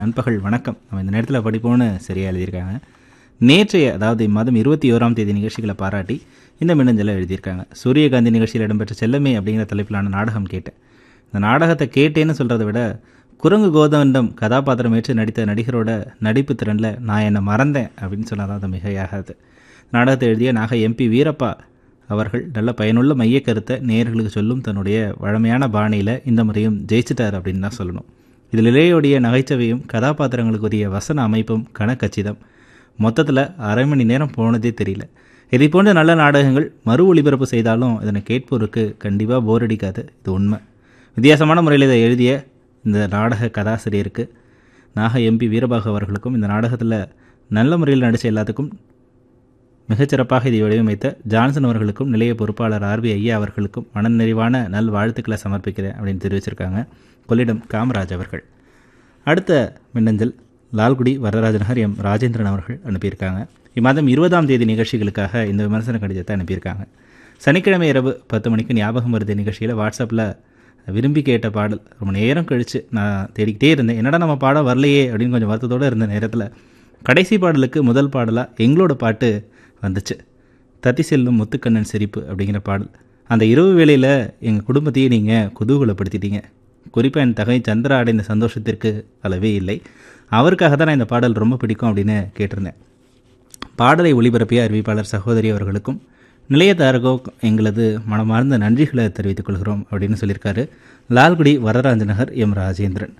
நண்பகல் வணக்கம் நம்ம இந்த நேரத்தில் படிப்போம்னு சரியாக எழுதியிருக்காங்க நேற்றைய அதாவது இம்மாதம் இருபத்தி ஓராம் தேதி நிகழ்ச்சிகளை பாராட்டி இந்த மின்னஞ்சலை எழுதியிருக்காங்க சூரியகாந்தி நிகழ்ச்சியில் இடம்பெற்ற செல்லமே அப்படிங்கிற தலைப்பிலான நாடகம் கேட்டேன் இந்த நாடகத்தை கேட்டேன்னு சொல்கிறத விட குரங்கு கோதண்டம் கதாபாத்திரம் ஏற்று நடித்த நடிகரோட நடிப்பு திறனில் நான் என்னை மறந்தேன் அப்படின்னு சொன்னால் அது மிகையாகாது நாடகத்தை எழுதிய நாக எம்பி வீரப்பா அவர்கள் நல்ல பயனுள்ள மையக்கருத்தை நேயர்களுக்கு சொல்லும் தன்னுடைய வழமையான பாணியில் இந்த முறையும் ஜெயிச்சிட்டார் அப்படின்னு தான் சொல்லணும் இதில் இளையோடைய நகைச்சுவையும் கதாபாத்திரங்களுக்குரிய வசன அமைப்பும் கணக்கச்சிதம் மொத்தத்தில் அரை மணி நேரம் போனதே தெரியல இதை போன்ற நல்ல நாடகங்கள் மறு ஒளிபரப்பு செய்தாலும் இதனை கேட்போருக்கு கண்டிப்பாக போர் அடிக்காது இது உண்மை வித்தியாசமான முறையில் இதை எழுதிய இந்த நாடக கதாசிரியருக்கு நாக எம்பி வீரபாகு அவர்களுக்கும் இந்த நாடகத்தில் நல்ல முறையில் நடித்த எல்லாத்துக்கும் மிகச்சிறப்பாக இதை வடிவமைத்த ஜான்சன் அவர்களுக்கும் நிலைய பொறுப்பாளர் ஆர்பி ஐயா அவர்களுக்கும் மனநிறைவான நல் வாழ்த்துக்களை சமர்ப்பிக்கிறேன் அப்படின்னு தெரிவிச்சிருக்காங்க கொள்ளிடம் காமராஜ் அவர்கள் அடுத்த மின்னஞ்சல் லால்குடி வரதராஜநகர் எம் ராஜேந்திரன் அவர்கள் அனுப்பியிருக்காங்க இம்மாதம் இருபதாம் தேதி நிகழ்ச்சிகளுக்காக இந்த விமர்சன கடிதத்தை அனுப்பியிருக்காங்க சனிக்கிழமை இரவு பத்து மணிக்கு ஞாபகம் வருது நிகழ்ச்சியில் வாட்ஸ்அப்பில் விரும்பி கேட்ட பாடல் ரொம்ப நேரம் கழித்து நான் தேடிக்கிட்டே இருந்தேன் என்னடா நம்ம பாடம் வரலையே அப்படின்னு கொஞ்சம் வருத்தத்தோடு இருந்த நேரத்தில் கடைசி பாடலுக்கு முதல் பாடலாக எங்களோட பாட்டு வந்துச்சு தத்தி செல்லும் முத்துக்கண்ணன் சிரிப்பு அப்படிங்கிற பாடல் அந்த இரவு வேளையில் எங்கள் குடும்பத்தையே நீங்கள் குதூகலப்படுத்திட்டீங்க குறிப்பாக என் தகை சந்திரா அடைந்த சந்தோஷத்திற்கு அளவே இல்லை அவருக்காக தான் நான் இந்த பாடல் ரொம்ப பிடிக்கும் அப்படின்னு கேட்டிருந்தேன் பாடலை ஒளிபரப்பிய அறிவிப்பாளர் சகோதரி அவர்களுக்கும் நிலையத்தாரகோ எங்களது மனமார்ந்த நன்றிகளை தெரிவித்துக் கொள்கிறோம் அப்படின்னு சொல்லியிருக்காரு லால்குடி வரராஜ நகர் எம் ராஜேந்திரன்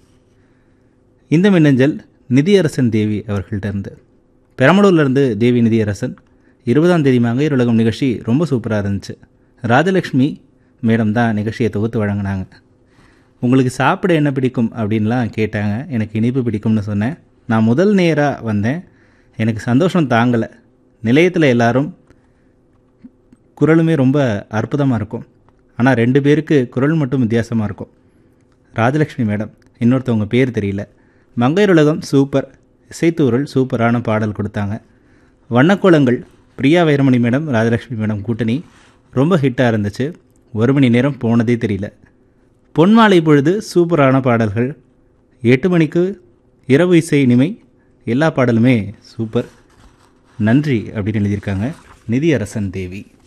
இந்த மின்னஞ்சல் நிதியரசன் தேவி அவர்கள்ட்ட இருந்து பெரம்பலூர்லேருந்து தேவி நிதியரசன் இருபதாம் தேதி மங்கையர் உலகம் நிகழ்ச்சி ரொம்ப சூப்பராக இருந்துச்சு ராஜலக்ஷ்மி மேடம் தான் நிகழ்ச்சியை தொகுத்து வழங்கினாங்க உங்களுக்கு சாப்பிட என்ன பிடிக்கும் அப்படின்லாம் கேட்டாங்க எனக்கு இனிப்பு பிடிக்கும்னு சொன்னேன் நான் முதல் நேராக வந்தேன் எனக்கு சந்தோஷம் தாங்கலை நிலையத்தில் எல்லாரும் குரலுமே ரொம்ப அற்புதமாக இருக்கும் ஆனால் ரெண்டு பேருக்கு குரல் மட்டும் வித்தியாசமாக இருக்கும் ராஜலக்ஷ்மி மேடம் இன்னொருத்தவங்க பேர் தெரியல மங்கையர் உலகம் சூப்பர் இசைத்தூரல் சூப்பரான பாடல் கொடுத்தாங்க வண்ணக்கோலங்கள் பிரியா வைரமணி மேடம் ராஜலக்ஷ்மி மேடம் கூட்டணி ரொம்ப ஹிட்டாக இருந்துச்சு ஒரு மணி நேரம் போனதே தெரியல பொன்மாலை பொழுது சூப்பரான பாடல்கள் எட்டு மணிக்கு இரவு இசை இனிமை எல்லா பாடலுமே சூப்பர் நன்றி அப்படின்னு எழுதியிருக்காங்க நிதியரசன் தேவி